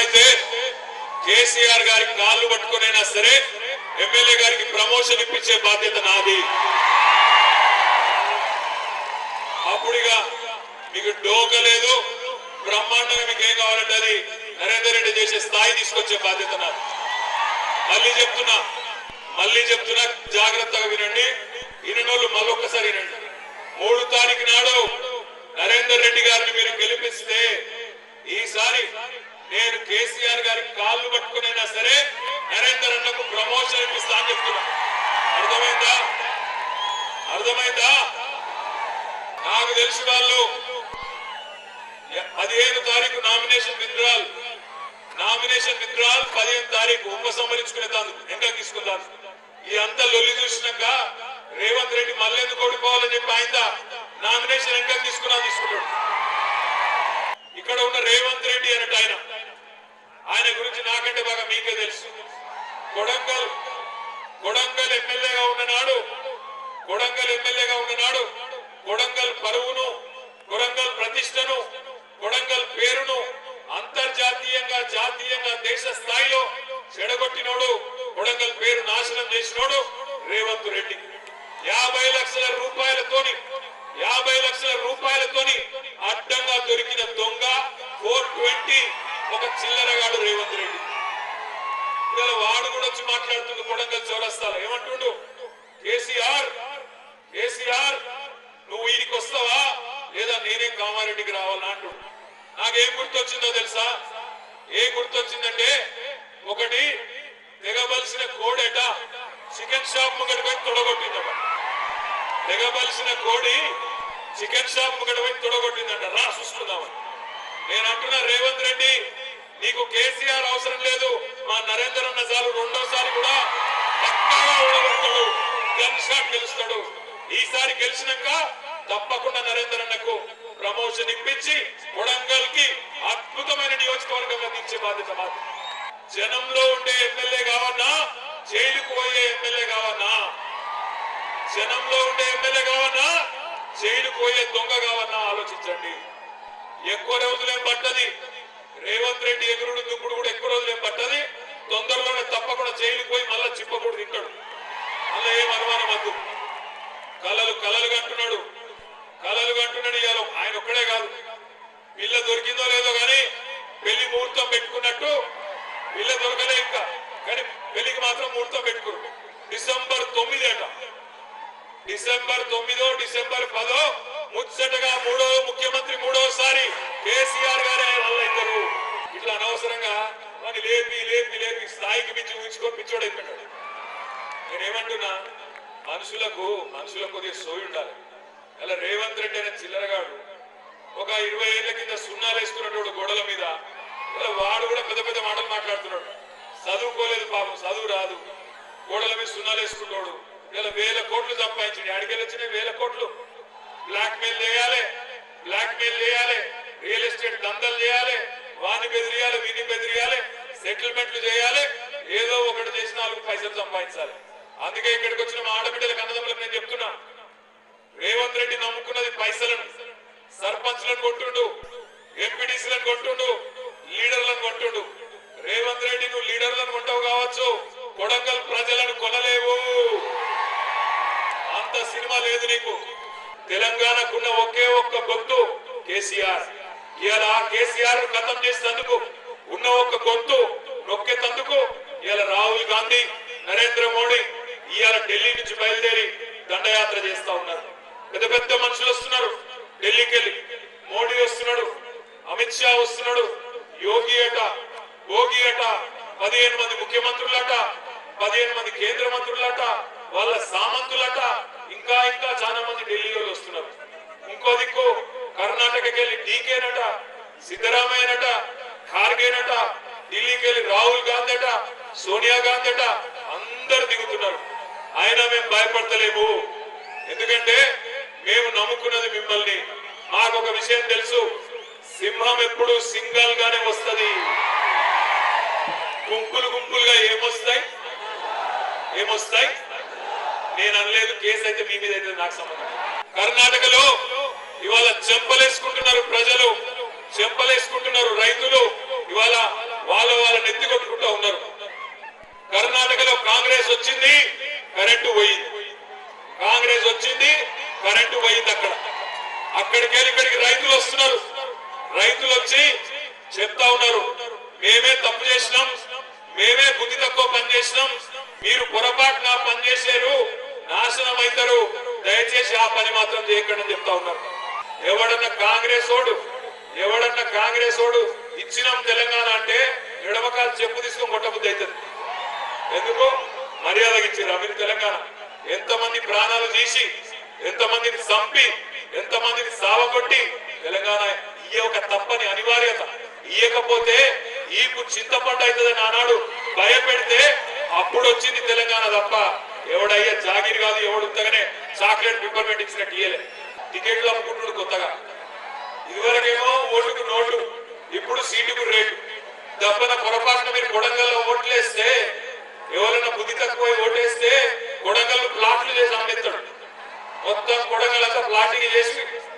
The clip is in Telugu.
అవసరమైతే కేసీఆర్ గారి కాళ్ళు పట్టుకునైనా సరే ఎమ్మెల్యే గారికి ప్రమోషన్ ఇప్పించే బాధ్యత నాది అప్పుడుగా మీకు డోక లేదు బ్రహ్మాండంగా మీకు ఏం కావాలంటే అది నరేందర్ రెడ్డి చేసే స్థాయి తీసుకొచ్చే బాధ్యత నాది మళ్ళీ చెప్తున్నా మళ్ళీ చెప్తున్నా జాగ్రత్తగా వినండి వినోళ్ళు మళ్ళొక్కసారి వినండి మూడు తారీఖు నాడు నరేందర్ రెడ్డి గారిని మీరు గెలిపిస్తే ఈసారి నేను కేసీఆర్ గారి కాళ్ళు పట్టుకునైనా సరే నరేందర్ అన్నకు ప్రమోషన్ ఇప్పిస్తా అని చెప్తున్నా అర్థమైందా అర్థమైందా నాకు తెలిసి వాళ్ళు పదిహేను తారీఖు నామినేషన్ విత్డ్రాల్ నామినేషన్ విత్డ్రాల్ పదిహేను తారీఖు ఉపసంహరించుకునే తాను ఇంకా తీసుకుందాం ఈ అంతా లొల్లి చూసినాక రేవంత్ రెడ్డి మళ్ళెందుకు ఓడిపోవాలని చెప్పి ఆయన నామినేషన్ ఇంకా తీసుకున్నా తీసుకున్నాడు ఇక్కడ ఉన్న రేవంత్ రెడ్డి అన్నట్టు ఆయన ఆయన గురించి నాకంటే బాగా మీకే తెలుసు కొడంగల్ కొడంగల్ ఎమ్మెల్యేగా ఉన్ననాడు కొడంగల్ ఎమ్మెల్యేగా ఉన్ననాడు కొడంగల్ పరువును కొడంగల్ ప్రతిష్టను కొడంగల్ పేరును అంతర్జాతీయంగా జాతీయంగా దేశ స్థాయిలో చెడగొట్టినోడు కొడంగల్ పేరు నాశనం చేసినోడు రేవంత్ రెడ్డి యాభై లక్షల రూపాయలతోని యాభై లక్షల రూపాయలతోని అడ్డంగా దొరికిన దొంగ ఫోర్ ట్వంటీ ఒక చిల్లరగాడు రేవంత్ రెడ్డి ఇవాళ వాడు కూడా వచ్చి మాట్లాడుతుంది కొడంగల్ చౌరస్తాలో ఏమంటుండు కేసీఆర్ కేసీఆర్ నువ్వు వీడికి వస్తావా లేదా నేనే కామారెడ్డికి రావాలా అంటుండు నాకేం గుర్తొచ్చిందో తెలుసా ఏం గుర్తొచ్చిందంటే ఒకటి తెగబలిసిన కోడేట చికెన్ షాప్ ముంగట పోయి తొడగొట్టిందట తెగబలిసిన కోడి చికెన్ షాప్ ముంగట పోయి తొడగొట్టిందంట రా చూసుకుందామని నేను అంటున్నా రేవంత్ రెడ్డి నీకు కేసీఆర్ అవసరం లేదు మా నరేందర్ అన్న సార్ రెండోసారి కూడా పక్కాగా ఓడగొడతాడు గన్ షాట్ గెలుస్తాడు ఈసారి గెలిచినాక తప్పకుండా నరేందర్ అన్నకు ప్రమోషన్ ఇప్పించి కొడంగల్ కి అద్భుతమైన నియోజకవర్గంగా తీర్చే బాధ్యత మాది జనంలో ఉండే ఎమ్మెల్యే కావన్నా జైలుకు పోయే ఎమ్మెల్యే కావన్నా జనంలో ఉండే ఎమ్మెల్యే కావన్నా జైలుకు పోయే దొంగ కావన్నా ఆలోచించండి ఎక్కువ రోజులేం పట్టది రేవంత్ రెడ్డి ఎగురుడు దుక్కుడు కూడా ఎక్కువ రోజులేం పట్టది తొందరలోనే తప్పకుండా జైలుకు పోయి మళ్ళా చిప్పకూడదు తింటాడు అలా ఏం అనుమానం వద్దు కలలు కలలు కంటున్నాడు కలలు కంటున్నాడు ఇవాళ ఆయన ఒక్కడే కాదు పిల్ల దొరికిందో లేదో కానీ పెళ్లి ముహూర్తం పెట్టుకున్నట్టు పిల్ల దొరకలే ఇంకా కానీ పెళ్లికి మాత్రం ముహూర్తం పెట్టుకురు డిసెంబర్ తొమ్మిది అట డిసెంబర్ తొమ్మిదో డిసెంబర్ పదో ముచ్చటగా మూడో ముఖ్యమంత్రి మూడోసారి కేసీఆర్ గారే వల్ల ఇద్దరు ఇట్లా అనవసరంగా వాడిని లేపి లేపి లేపి స్థాయికి మించి ఊహించుకొని పిచ్చోడైపోయాడు నేనేమంటున్నా మనుషులకు మనుషులకు కొద్దిగా సోయి ఉండాలి అలా రేవంత్ రెడ్డి అనే చిల్లరగాడు ఒక ఇరవై ఏళ్ల కింద సున్నాలు వేసుకున్నటువంటి గోడల మీద ఇలా వాడు కూడా పెద్ద పెద్ద మాటలు మాట్లాడుతున్నాడు చదువుకోలేదు పాపం చదువు రాదు గోడల మీద సున్నాలు వేసుకున్నాడు ఇలా వేల కోట్లు సంపాదించాడు అడిగేలు వచ్చినాయి వేల కోట్లు బ్లాక్ మెయిల్ చేయాలి బ్లాక్ మెయిల్ చేయాలి రియల్ ఎస్టేట్ దందలు చేయాలి వాని బెదిరియాలి వీని బెదిరియాలి సెటిల్మెంట్లు చేయాలి ఏదో ఒకటి చేసి నాలుగు పైసలు సంపాదించాలి అందుకే ఇక్కడికి వచ్చిన మా ఆడబిడ్డలకు అన్నదమ్ములకు నేను చెప్తున్నా రేవంత్ రెడ్డి నమ్ముకున్నది పైసలను సర్పంచ్లను కొట్టుండు ఎంపీడీసీలను కొట్టుండు లీడర్లను కొట్టుండు రేవంత్ రెడ్డి నువ్వు లీడర్లను కొంటావు కావచ్చు కొడంగల్ ప్రజలను కొనలేవు అంత సినిమా లేదు నీకు తెలంగాణకున్న ఒకే ఒక్క గొంతు కేసీఆర్ ఇలా కేసీఆర్ గతం చేసేందుకు ఉన్న ఒక్క గొంతు నొక్కేతందుకు ఇలా రాహుల్ గాంధీ నరేంద్ర మోడీ ఇవాళ ఢిల్లీ నుంచి బయలుదేరి దండయాత్ర చేస్తా ఉన్నారు పెద్ద పెద్ద మనుషులు వస్తున్నారు ఢిల్లీకి వెళ్ళి మోడీ వస్తున్నాడు అమిత్ షా వస్తున్నాడు యోగి అట భోగి అట పదిహేను మంది ముఖ్యమంత్రులట పదిహేను మంది కేంద్ర మంత్రులట వాళ్ళ సామంతులట ఇంకా ఇంకా చాలా మంది ఢిల్లీ వాళ్ళు వస్తున్నారు ఇంకో దిక్కు కర్ణాటకకి వెళ్ళి డీకేనట సిద్ధరామయ్యనట ఖార్గేనట ఢిల్లీకి వెళ్ళి రాహుల్ గాంధీ అట సోనియా గాంధీ అట అందరు దిగుతున్నారు అయినా మేము భయపడతలేము ఎందుకంటే మేము నమ్ముకున్నది మిమ్మల్ని మాకు ఒక విషయం తెలుసు సింహం ఎప్పుడు సింగల్ గానే వస్తది గుంపులు గుంపులుగా ఏమొస్తాయి ఏమొస్తాయి నేను అనలేదు కేసు అయితే మీ మీద అయితే నాకు సంబంధం కర్ణాటకలో ఇవాళ చెంపలేసుకుంటున్నారు ప్రజలు చెంపలేసుకుంటున్నారు రైతులు ఇవాళ వాళ్ళ వాళ్ళ నెత్తి కొట్టుకుంటా ఉన్నారు కర్ణాటకలో కాంగ్రెస్ వచ్చింది కరెంటు పోయింది కాంగ్రెస్ వచ్చింది కరెంటు పోయింది అక్కడ అక్కడికి వెళ్ళి ఇక్కడికి రైతులు వస్తున్నారు రైతులు వచ్చి చెప్తా ఉన్నారు మేమే తప్పు చేసినాం మేమే బుద్ధి తక్కువ పని చేసినాం మీరు పొరపాటున పని చేశారు నాశనం అవుతారు దయచేసి ఆ పని మాత్రం చేయకండి అని చెప్తా ఉన్నారు ఎవడన్నా కాంగ్రెస్ ఓడు ఎవడన్నా కాంగ్రెస్ ఓడు ఇచ్చినాం తెలంగాణ అంటే ఎడమకాలు చెప్పు తీసుకొని కొట్టబుద్ధి అవుతుంది ఎందుకు మర్యాదకి ఇచ్చారు మీరు తెలంగాణ ఎంతమంది ప్రాణాలు తీసి ఎంతమందిని చంపి ఎంతమందిని సావగొట్టి తెలంగాణ ఈ ఒక తప్పని అనివార్యత ఇయ్యకపోతే ఈకు చింతపండు అవుతుందని ఆనాడు భయపెడితే అప్పుడు వచ్చింది తెలంగాణ తప్ప ఎవడయ్యా జాగిరి కాదు ఎవడు ఉత్తగానే చాక్లెట్ పిప్పర్మెంట్ ఇచ్చినట్టు ఇయ్యలే టికెట్లు అమ్ముకుంటున్నాడు కొత్తగా ఇదివరకేమో ఓటుకు నోటు ఇప్పుడు సీటుకు రేటు దప్పన పొరపాటున మీరు కొడంగల్లో ఓట్లేస్తే ఎవరైనా బుద్ధి తక్కువ ఓటేస్తే కొడంగల్ ప్లాట్లు చేసి అమ్మేస్తాడు మొత్తం కొడంగల్ అంతా ప్లాటింగ్ చేసి